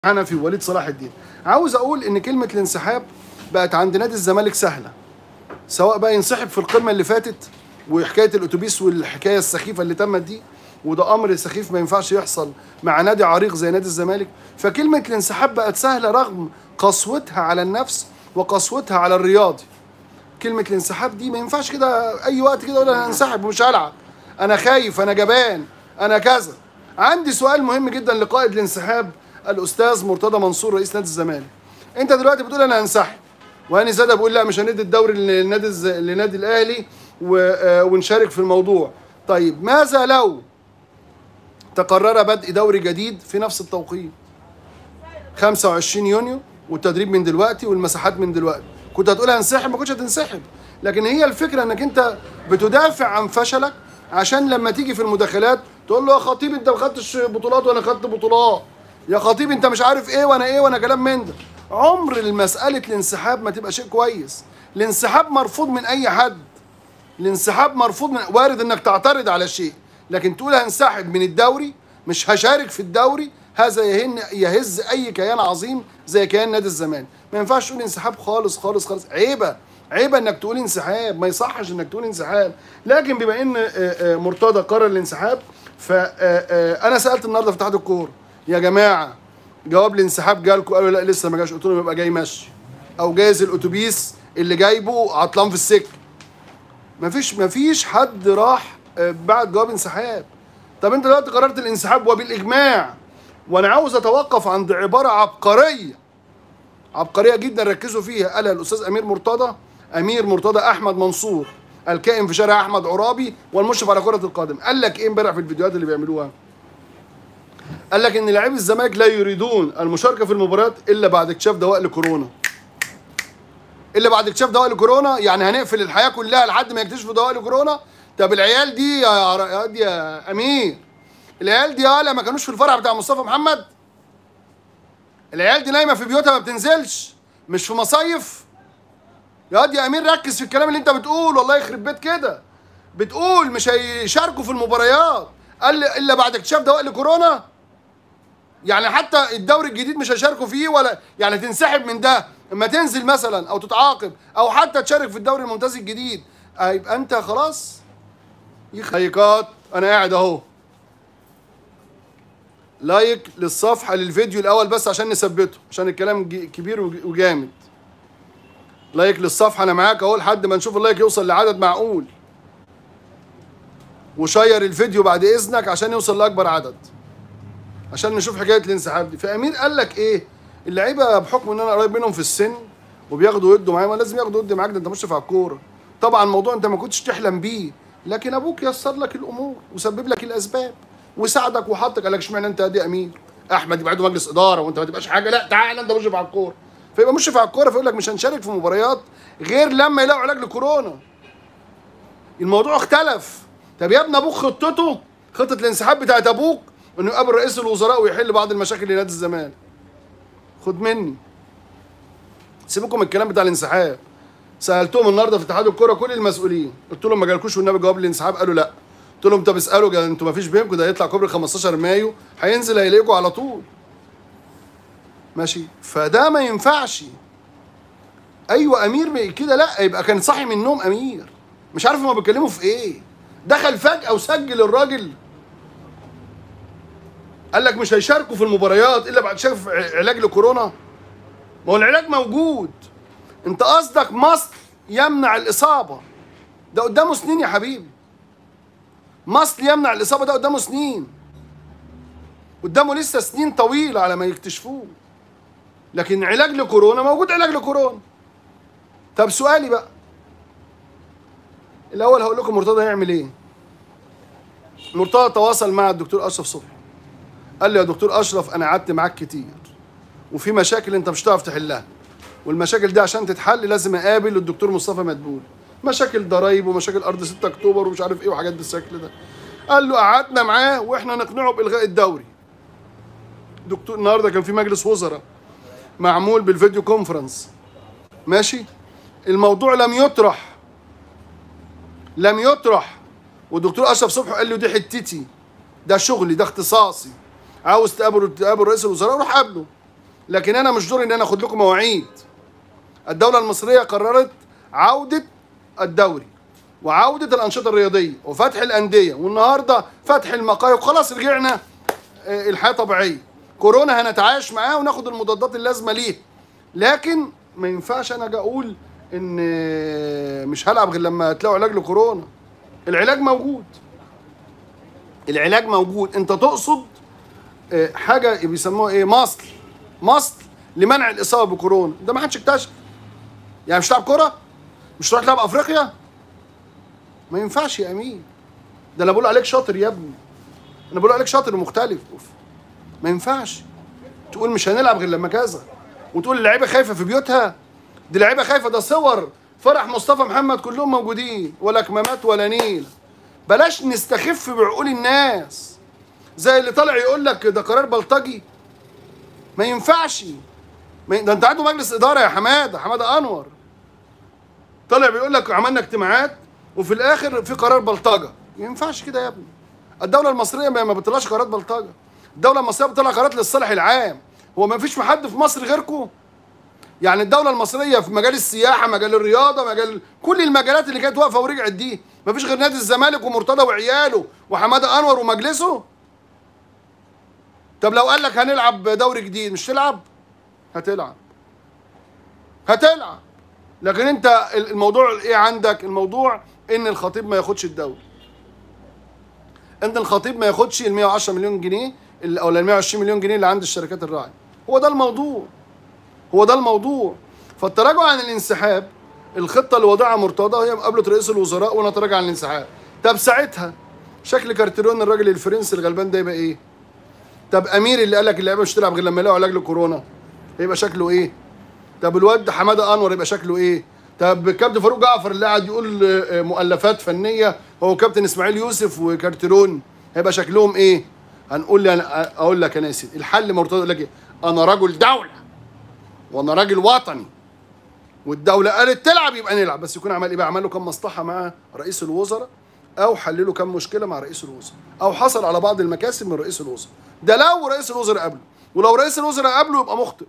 حنفي ووليد صلاح الدين عاوز اقول ان كلمه الانسحاب بقت عند نادي الزمالك سهله سواء بقى ينسحب في القمه اللي فاتت وحكايه الاتوبيس والحكايه السخيفه اللي تمت دي وده امر سخيف ما ينفعش يحصل مع نادي عريق زي نادي الزمالك فكلمه الانسحاب بقت سهله رغم قسوتها على النفس وقسوتها على الرياضي كلمه الانسحاب دي ما ينفعش كده اي وقت كده اقول انا هنسحب ومش هلعب انا خايف انا جبان انا كذا عندي سؤال مهم جدا لقائد الانسحاب الاستاذ مرتضى منصور رئيس نادي الزمالك انت دلوقتي بتقول انا هنسحب وهاني ساده بيقول لا مش هندي الدوري للنادي الز... للنادي الاهلي و... آه ونشارك في الموضوع طيب ماذا لو تقرر بدء دوري جديد في نفس التوقيت 25 يونيو والتدريب من دلوقتي والمساحات من دلوقتي كنت هتقول هنسحب ما كنتش هتنسحب لكن هي الفكره انك انت بتدافع عن فشلك عشان لما تيجي في المداخلات تقول له يا خطيب انت ما خدتش بطولات وانا خدت بطولات يا خطيب انت مش عارف ايه وانا ايه وانا كلام من ده عمر المساله الانسحاب ما تبقى شيء كويس الانسحاب مرفوض من اي حد الانسحاب مرفوض من وارد انك تعترض على شيء لكن تقول هنسحب من الدوري مش هشارك في الدوري هذا يهن يهز اي كيان عظيم زي كيان نادي الزمالك ما ينفعش تقول انسحاب خالص خالص خالص عيبه عيبه انك تقول انسحاب ما يصحش انك تقول انسحاب لكن بما ان مرتضى قرر الانسحاب فانا سالت النهارده في اتحاد الكوره يا جماعه جواب الانسحاب جالكم قالوا لا لسه ما جاش قلت لهم يبقى جاي مشي او جايز الاتوبيس اللي جايبه عطلان في السكه مفيش مفيش حد راح بعد جواب انسحاب طب انت دلوقتي قررت الانسحاب وبالاجماع وانا عاوز اتوقف عند عباره عبقريه عبقريه جدا ركزوا فيها قالها الاستاذ امير مرتضى امير مرتضى احمد منصور الكائن في شارع احمد عرابي والمشرف على كره القدم قال لك ايه امبارح في الفيديوهات اللي بيعملوها قال لك ان لاعبي الزمالك لا يريدون المشاركه في المباريات الا بعد اكتشاف دواء لكورونا الا بعد اكتشاف دواء لكورونا يعني هنقفل الحياه كلها لحد ما يكتشفوا دواء لكورونا طب العيال دي يا دي يا امير العيال دي يالا ما كانوش في الفرع بتاع مصطفى محمد العيال دي نايمه في بيوتها ما بتنزلش مش في مصايف يا دي يا امير ركز في الكلام اللي انت بتقول والله يخرب بيت كده بتقول مش هيشاركوا في المباريات قال الا بعد اكتشاف دواء لكورونا يعني حتى الدوري الجديد مش هيشاركوا فيه ولا يعني تنسحب من ده اما تنزل مثلا او تتعاقب او حتى تشارك في الدوري الممتاز الجديد هيبقى انت خلاص لايكات انا قاعد اهو لايك للصفحه للفيديو الاول بس عشان نثبته عشان الكلام كبير وجامد لايك للصفحه انا معاك اهو لحد ما نشوف اللايك يوصل لعدد معقول وشير الفيديو بعد اذنك عشان يوصل لاكبر عدد عشان نشوف حكايه الانسحاب دي فامير قال لك ايه اللعيبه بحكم ان انا قريب منهم في السن وبياخدوا يدوا معايا ما لازم ياخدوا يد معاك ده انت مشرف على الكوره طبعا الموضوع انت ما كنتش تحلم بيه لكن ابوك يسر لك الامور وسبب لك الاسباب وساعدك وحطك قال لك اشمعنى انت دي امير احمد يبقى عنده مجلس اداره وانت ما تبقاش حاجه لا تعال انت مشرف على الكوره فيبقى مشرف على الكوره فيقول لك مش هنشارك في مباريات غير لما يلاقوا علاج لكورونا الموضوع اختلف طب يا ابني ابوك خطته خطه الانسحاب بتاعت ابوك انه يقابل رئيس الوزراء ويحل بعض المشاكل اللي نادي الزمالك خد مني سيبكم من الكلام بتاع الانسحاب سالتهم النهارده في اتحاد الكوره كل المسؤولين قلت لهم ما جالكوش والنبي جواب الانسحاب قالوا لا قلت لهم طب اسالوا انتوا ما فيش بينكم ده هيطلع كوبري 15 مايو هينزل هيلاقيكم على طول ماشي فده ما ينفعش ايوه امير كده لا يبقى كان صاحي من النوم امير مش عارف هما بيتكلموا في ايه دخل فجاه وسجل الراجل قال لك مش هيشاركوا في المباريات الا بعد شاف علاج لكورونا ما هو العلاج موجود انت قصدك مصر يمنع الاصابه ده قدامه سنين يا حبيبي مصر يمنع الاصابه ده قدامه سنين قدامه لسه سنين طويله على ما يكتشفوه لكن علاج لكورونا موجود علاج لكورونا طب سؤالي بقى الاول هقول لكم مرتضى يعمل ايه مرتضى تواصل مع الدكتور اشرف صبحي قال لي يا دكتور اشرف انا قعدت معاك كتير وفي مشاكل انت مش هتعرف تحلها والمشاكل دي عشان تتحل لازم اقابل الدكتور مصطفى مدبول مشاكل ضرايب ومشاكل ارض 6 اكتوبر ومش عارف ايه وحاجات بالشكل ده قال له قعدنا معاه واحنا نقنعه بالغاء الدوري دكتور النهارده كان في مجلس وزراء معمول بالفيديو كونفرنس ماشي الموضوع لم يطرح لم يطرح والدكتور اشرف صبحي قال له دي حتتي ده شغلي ده اختصاصي عاوز تقابل تقابل رئيس الوزراء روح قابله لكن انا مش دوري ان انا اخد لكم مواعيد الدوله المصريه قررت عوده الدوري وعوده الانشطه الرياضيه وفتح الانديه والنهارده فتح المقاهي وخلاص رجعنا آه، الحياه طبيعيه كورونا هنتعايش معاه وناخد المضادات اللازمه ليه لكن ما ينفعش انا اجي اقول ان آه، مش هلعب غير لما تلاقوا علاج لكورونا العلاج موجود العلاج موجود انت تقصد آه، حاجه بيسموها ايه مصل مصل لمنع الاصابه بكورونا ده ما حدش اكتشف يعني مش تلعب كوره مش تروح تلعب افريقيا ما ينفعش يا امين ده انا بقول عليك شاطر يا ابني انا بقول عليك شاطر ومختلف أوف. ما ينفعش تقول مش هنلعب غير لما كذا وتقول اللعيبه خايفه في بيوتها دي لعيبه خايفه ده صور فرح مصطفى محمد كلهم موجودين ولا كمامات ولا نيل بلاش نستخف بعقول الناس زي اللي طالع يقول لك ده قرار بلطجي ما ينفعش ما ي- ده انت عنده مجلس اداره يا حماده حماده انور طالع بيقول لك عملنا اجتماعات وفي الاخر في قرار بلطجه ما ينفعش كده يا ابني الدوله المصريه ما ما بتطلعش قرارات بلطجه الدوله المصريه بتطلع قرارات للصالح العام هو ما فيش حد في مصر غيركم يعني الدولة المصرية في مجال السياحة مجال الرياضة مجال كل المجالات اللي كانت واقفة ورجعت دي مفيش غير نادي الزمالك ومرتضى وعياله وحمادة أنور ومجلسه طب لو قال لك هنلعب دوري جديد مش تلعب هتلعب هتلعب لكن انت الموضوع ايه عندك الموضوع ان الخطيب ما ياخدش الدوري ان الخطيب ما ياخدش ال 110 مليون جنيه ال- او ال 120 مليون جنيه اللي عند الشركات الراعيه هو ده الموضوع هو ده الموضوع فالتراجع عن الانسحاب الخطه اللي وضعها مرتضى هي مقابله رئيس الوزراء ونتراجع عن الانسحاب طب ساعتها شكل كارتيرون الراجل الفرنسي الغلبان ده يبقى ايه طب امير اللي قال لك اللعيبه مش تلعب غير لما يلاقوا علاج لكورونا هيبقى شكله ايه طب الواد حماده انور يبقى شكله ايه طب كابتن فاروق جعفر اللي قاعد يقول آه، مؤلفات فنيه هو كابتن اسماعيل يوسف وكارتيرون هيبقى شكلهم ايه هنقول لي انا اقول لك انا يا سيدي الحل مرتضى يقول لك ايه انا رجل دوله وانا راجل وطني والدوله قالت تلعب يبقى نلعب بس يكون عمل ايه بقى عمل له كام مصلحه مع رئيس الوزراء او حل له كام مشكله مع رئيس الوزراء او حصل على بعض المكاسب من رئيس الوزراء ده لو رئيس الوزراء قبله ولو رئيس الوزراء قبله يبقى مخطئ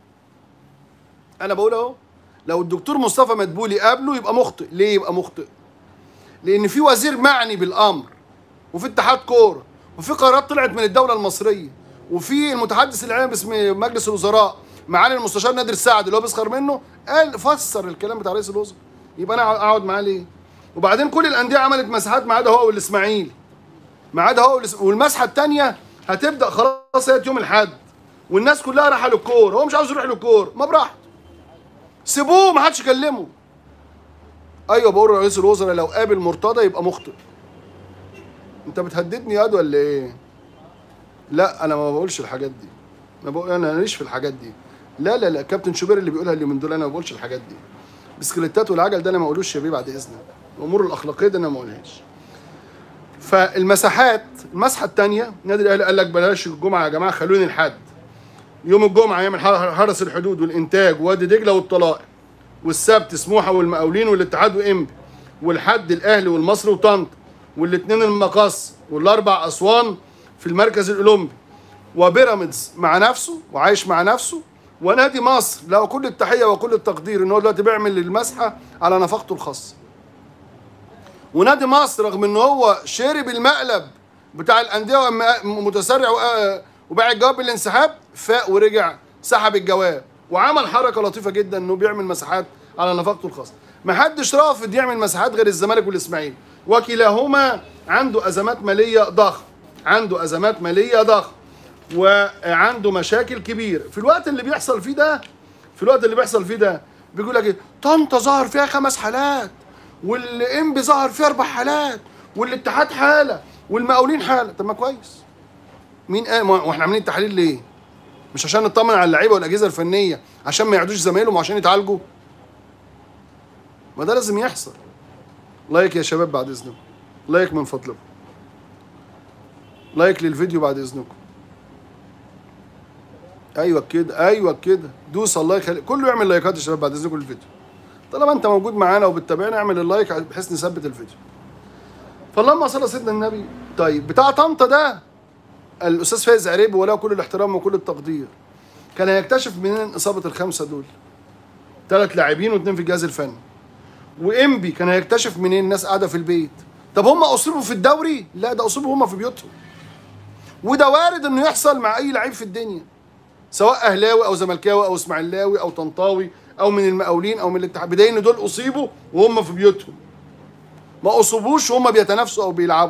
انا بقول اهو لو الدكتور مصطفى مدبولي قبله يبقى مخطئ ليه يبقى مخطئ لان في وزير معني بالامر وفي اتحاد كوره وفي قرارات طلعت من الدوله المصريه وفي المتحدث الاعلامي باسم مجلس الوزراء معالي المستشار نادر سعد اللي هو بيسخر منه قال فسر الكلام بتاع رئيس الوزراء يبقى انا اقعد معاه ليه؟ وبعدين كل الانديه عملت مساحات ما عدا هو والاسماعيلي ما عدا هو والإس- والمسحه الثانيه هتبدا خلاص هي يوم الاحد والناس كلها رايحه للكور هو مش عاوز يروح للكور ما براحته سيبوه ما حدش يكلمه ايوه بقول رئيس الوزراء لو قابل مرتضى يبقى مخطئ انت بتهددني ياد ولا ايه لا انا ما بقولش الحاجات دي انا بقول انا ماليش في الحاجات دي لا لا لا كابتن شوبير اللي بيقولها اليومين دول انا ما بقولش الحاجات دي بسكليتات والعجل ده انا ما اقولوش يا بيه بعد اذنك الامور الاخلاقيه دي انا ما اقولهاش فالمساحات المسحه الثانيه النادي الاهلي قال لك بلاش الجمعه يا جماعه خلوني الحد يوم الجمعه يعمل حر- حرس الحدود والانتاج وادي دجله والطلائع والسبت سموحه والمقاولين والاتحاد وانبي والحد الاهلي والمصري وطنطا والاثنين المقص والاربع اسوان في المركز الاولمبي وبيراميدز مع نفسه وعايش مع نفسه ونادي مصر له كل التحيه وكل التقدير ان هو دلوقتي بيعمل المسحه على نفقته الخاصه ونادي مصر رغم ان هو شرب المقلب بتاع الانديه وأما- متسرع وآ- وباع الجواب بالانسحاب فاق ورجع سحب الجواب وعمل حركه لطيفه جدا انه بيعمل مساحات على نفقته الخاصه ما حدش رافض يعمل مساحات غير الزمالك والاسماعيلي وكلاهما عنده ازمات ماليه ضخمه عنده ازمات ماليه ضخمه وعنده مشاكل كبيره في الوقت اللي بيحصل فيه ده في الوقت اللي بيحصل فيه ده بيقول لك ايه طنطا ظهر فيها خمس حالات والانبي ظهر فيها اربع حالات والاتحاد حاله والمقاولين حاله طب ما كويس مين قال ما- واحنا عاملين التحاليل ليه مش عشان نطمن على اللعيبه والاجهزه الفنيه عشان ما يعدوش زمايلهم وعشان يتعالجوا ما ده لازم يحصل لايك يا شباب بعد اذنكم لايك من فضلكم لايك للفيديو بعد اذنكم ايوه كده ايوه كده دوس الله يخليك كله يعمل لايكات يا شباب بعد اذنكم الفيديو طالما انت موجود معانا وبتتابعنا اعمل اللايك بحيث نثبت الفيديو فلما صلى سيدنا النبي طيب بتاع طنطا ده الاستاذ فايز عريبي وله كل الاحترام وكل التقدير كان هيكتشف منين اصابه الخمسه دول ثلاث لاعبين واثنين في الجهاز الفني وانبي كان هيكتشف منين الناس قاعده في البيت طب هم اصيبوا في الدوري لا ده اصيبوا هم في بيوتهم وده وارد انه يحصل مع اي لعيب في الدنيا سواء اهلاوي او زملكاوي او اسماعيلاوي او طنطاوي او من المقاولين او من الاتحاد بدايه ان دول اصيبوا وهم في بيوتهم ما اصيبوش وهم بيتنافسوا او بيلعبوا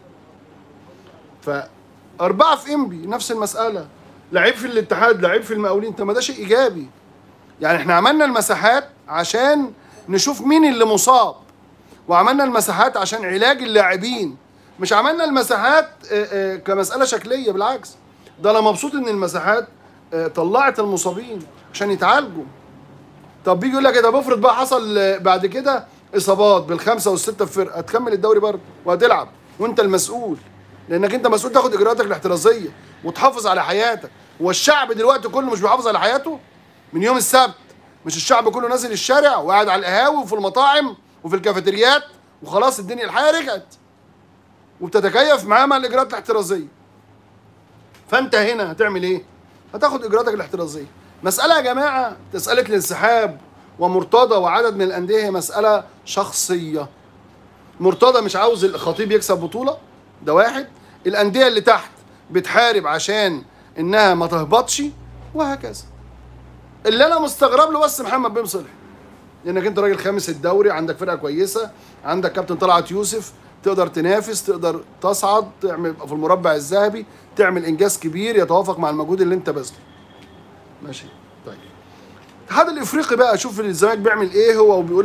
فأربعة في إنبي نفس المسألة لعيب في الاتحاد لعيب في المقاولين طب ما ده شيء إيجابي يعني احنا عملنا المساحات عشان نشوف مين اللي مصاب وعملنا المساحات عشان علاج اللاعبين مش عملنا المساحات آه، آه، كمسألة شكلية بالعكس ده أنا مبسوط إن المساحات آه، طلعت المصابين عشان يتعالجوا طب بيجي يقول لك إيه طب افرض بقى حصل آه، بعد كده اصابات بالخمسه والسته في فرقه هتكمل الدوري برضه وهتلعب وانت المسؤول لانك انت مسؤول تاخد اجراءاتك الاحترازيه وتحافظ على حياتك والشعب دلوقتي كله مش بيحافظ على حياته من يوم السبت مش الشعب كله نازل الشارع وقاعد على القهاوي وفي المطاعم وفي الكافيتريات وخلاص الدنيا الحياه رجعت وبتتكيف معاه مع الاجراءات الاحترازيه فانت هنا هتعمل ايه هتاخد اجراءاتك الاحترازيه مساله يا جماعه مساله الانسحاب ومرتضى وعدد من الانديه هي مساله شخصيه مرتضى مش عاوز الخطيب يكسب بطوله ده واحد الانديه اللي تحت بتحارب عشان انها ما تهبطش وهكذا اللي انا مستغرب له بس محمد بن صلحي لانك انت راجل خامس الدوري عندك فرقه كويسه عندك كابتن طلعت يوسف تقدر تنافس تقدر تصعد تعمل يبقى في المربع الذهبي تعمل انجاز كبير يتوافق مع المجهود اللي انت بذله ماشي طيب الاتحاد الافريقي بقى شوف الزمالك بيعمل ايه هو وبيقول